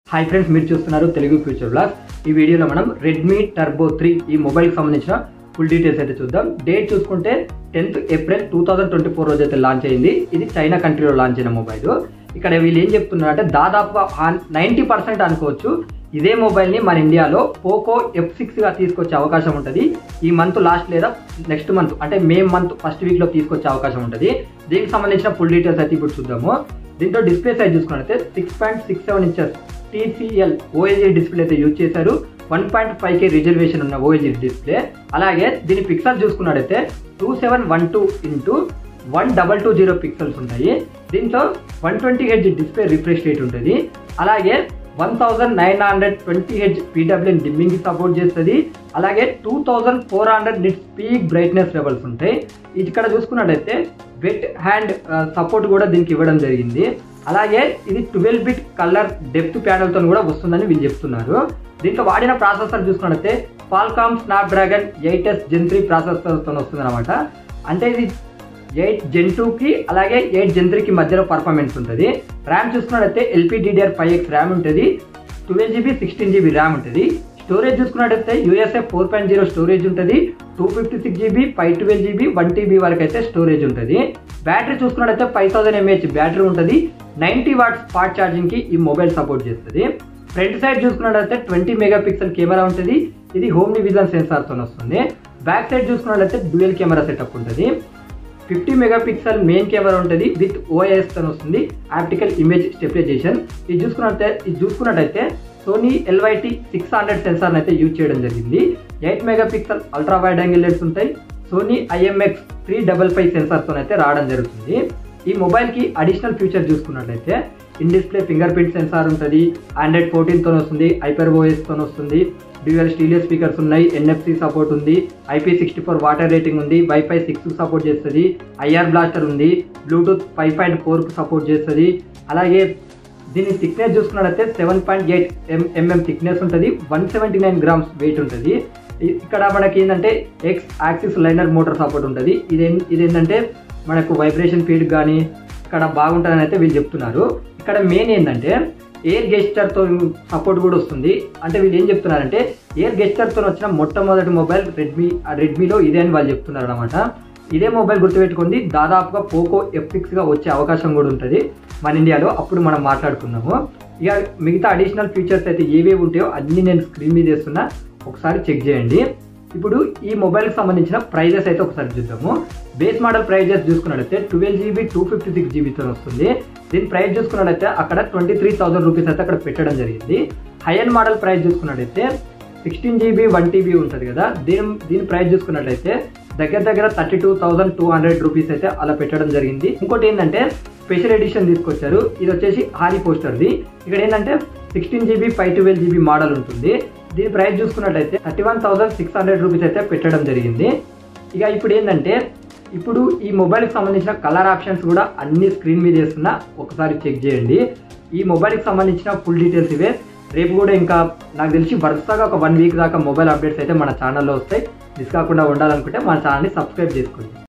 hi friends మీరు చూస్తున్నారు Telugu future blog ఈ వీడియోలో మనం రెడ్మీ టర్బో త్రీ ఈ మొబైల్కి సంబంధించిన ఫుల్ డీటెయిల్స్ అయితే చూద్దాం డేట్ చూసుకుంటే tenth April two thousand twenty four రోజు అయితే లాంచ్ అయింది ఇది చైనా కంట్రీలో లాంచ్ అయిన మొబైల్ ఇక్కడ వీళ్ళు ఏం చెప్తున్నారు అంటే దాదాపుగా నైంటీ పర్సెంట్ అనుకోవచ్చు ఇదే మొబైల్ని మన ఇండియాలో పోకో ఎఫ్ సిక్స్గా తీసుకొచ్చే అవకాశం ఉంటుంది ఈ మంత్ లాస్ట్ లేదా నెక్స్ట్ మంత్ అంటే మే మంత్ ఫస్ట్ వీక్లో తీసుకొచ్చే అవకాశం ఉంటుంది దీనికి సంబంధించిన ఫుల్ డీటెయిల్స్ అయితే ఇప్పుడు చూద్దాము దీంట్లో డిస్ప్లే సైజ్ చూసుకున్నట్లయితే six point six seven inches TCL OLG display అయితే యూజ్ చేశారు one point five K resolution ఉన్న ఓఎల్జీ డిస్ప్లే అలాగే దీని పిక్సెల్ చూసుకున్నట్టయితే two seven one two into one double two zero pixels ఉంటాయి దీంట్లో one twenty H display refresh rate ఉంటుంది అలాగే one thousand nine hundred twenty H PWN dimming support చేస్తుంది అలాగే two thousand four hundred nit peak brightness levels ఉంటాయి ఇక్కడ చూసుకున్నట్టయితే wet hand support కూడా దీనికి ఇవ్వడం జరిగింది అలాగే ఇది ట్వెల్వ్ బిట్ కలర్ డెప్త్ ప్యానల్తో కూడా వస్తుందని వీళ్ళు చెప్తున్నారు దీంట్లో వాడిన ప్రాసెసర్ చూసుకున్నట్లయితే Qualcomm Snapdragon eight S gen three ప్రాసెసర్తో వస్తుంది అనమాట అంటే ఇది ఎయిట్ జెన్ టూకి అలాగే ఎయిట్ జెన్ త్రీకి మధ్యలో పర్ఫార్మెన్స్ ఉంటుంది ర్యామ్ చూసుకున్నట్టయితే ఎల్పీడీడీఆర్ ఫైవ్ ఎక్స్ ర్యామ్ ఉంటుంది twelve GB sixteen GB RAM ఉంటుంది స్టోరేజ్ చూసుకున్నట్టయితే USA four point zero storage ఉంటుంది two fifty six GB five twelve GB one TB వరకు అయితే స్టోరేజ్ ఉంటుంది బ్యాటరీ చూసుకున్నట్టయితే ఫైవ్ థౌసండ్ ఎంఏహెచ్ బ్యాటరీ ఉంటుంది నైంటీ వాట్స్ ఫాస్ట్ ఛార్జింగ్కి ఈ మొబైల్ సపోర్ట్ చేస్తుంది ఫ్రంట్ సైడ్ చూసుకున్నట్టయితే ట్వంటీ మెగా పిక్సెల్ కెమెరా ఉంటుంది ఇది హోమ్ డివిజన్ సెన్సార్తో వస్తుంది బ్యాక్ సైడ్ చూసుకున్నట్టయితే డ్యూయల్ కెమెరా సెటప్ ఉంటుంది fifty megapixel main camera ఉంటుంది విత్ ఓఎస్ తో వస్తుంది ఆప్టికల్ ఇమేజ్ స్టెబిలైజేషన్ ఇది చూసుకున్నట్టే ఇది చూసుకున్నట్టయితే Sony LYT six hundred sensor అయితే యూజ్ చేయడం జరిగింది eight megapixel ultra wide angle lens ఉంటాయి Sony IMX three double five సెన్సార్తో అయితే రావడం జరుగుతుంది ఈ మొబైల్కి అడిషనల్ ఫీచర్ చూసుకున్నట్లయితే in display fingerprint sensor ఉంటుంది ఆండ్రాయిడ్ ఫోర్టీన్తో వస్తుంది హైపర్ ఓఎస్తో వస్తుంది డ్యూయల్ స్టీలియో స్పీకర్స్ ఉన్నాయి ఎన్ఎఫ్సి సపోర్ట్ ఉంది IP sixty four water rating ఉంది వైఫై సిక్స్ సపోర్ట్ చేస్తుంది ఐఆర్ బ్లాస్టర్ ఉంది Bluetooth five point four support చేస్తుంది అలాగే దీని థిక్నెస్ చూసుకున్నట్లయితే seven point eight mm thickness ఉంటుంది one seventy nine grams weight ఉంటుంది ఇక్కడ మనకి ఏంటంటే X axis linear motor support ఉంటుంది ఇది ఇది ఏంటంటే మనకు వైబ్రేషన్ ఫీడ్ కానీ ఇక్కడ బాగుంటుందని అయితే వీళ్ళు చెప్తున్నారు ఇక్కడ మెయిన్ ఏంటంటే ఎయిర్ గెస్టర్తో సపోర్ట్ కూడా వస్తుంది అంటే వీళ్ళు ఏం చెప్తున్నారంటే ఎయిర్ గెస్టర్తో వచ్చిన మొట్టమొదటి మొబైల్ రెడ్మీ రెడ్మీలో ఇదే అని వాళ్ళు చెప్తున్నారు అనమాట ఇదే మొబైల్ గుర్తుపెట్టుకుంది దాదాపుగా పోకో ఎఫ్ సిక్స్గా వచ్చే అవకాశం కూడా ఉంటుంది మన ఇండియాలో అప్పుడు మనం మాట్లాడుకుందాము ఇక మిగతా అడిషనల్ ఫీచర్స్ అయితే ఏవేవి ఉంటాయో అన్నీ నేను స్క్రీన్ మీద వేస్తున్నా ఒకసారి చెక్ చేయండి ఇప్పుడు ఈ మొబైల్కి సంబంధించిన ప్రైజెస్ అయితే ఒకసారి చూద్దాము బేస్ మోడల్ ప్రైజెస్ చూసుకున్నట్లయితే twelve GB two fifty six జీబీతో వస్తుంది దీని ప్రైస్ చూసుకున్నట్లయితే అక్కడ ట్వంటీ త్రీ థౌసండ్ రూపీస్ అయితే అక్కడ పెట్టడం జరిగింది హై అండ్ మోడల్ ప్రైస్ చూసుకున్నట్లయితే సిక్స్టీన్ జీబీ వన్ టీబీ ఉంటుంది కదా దీని దీని ప్రైస్ చూసుకున్నట్లయితే దగ్గర దగ్గర thirty two thousand two hundred rupees అయితే అలా పెట్టడం జరిగింది ఇంకోటి ఏంటంటే స్పెషల్ ఎడిషన్ తీసుకొచ్చారు ఇది వచ్చేసి హారీ పోస్టర్ది ఇక్కడ ఏంటంటే sixteen GB five twelve GB model ఉంటుంది దీని ప్రైస్ చూసుకున్నట్లయితే thirty one thousand six hundred rupees అయితే పెట్టడం జరిగింది ఇక ఇప్పుడు ఏంటంటే ఇప్పుడు ఈ మొబైల్కి సంబంధించిన కలర్ ఆప్షన్స్ కూడా అన్ని స్క్రీన్ మీద వేస్తున్నా ఒకసారి చెక్ చేయండి ఈ మొబైల్కి సంబంధించిన ఫుల్ డీటెయిల్స్ ఇవే రేపు కూడా ఇంకా నాకు తెలిసి వరుసగా ఒక వన్ వీక్ దాకా మొబైల్ అప్డేట్స్ అయితే మన ఛానల్లో వస్తాయి మిస్ కాకుండా ఉండాలనుకుంటే మన ఛానల్ని సబ్స్క్రైబ్ చేసుకోండి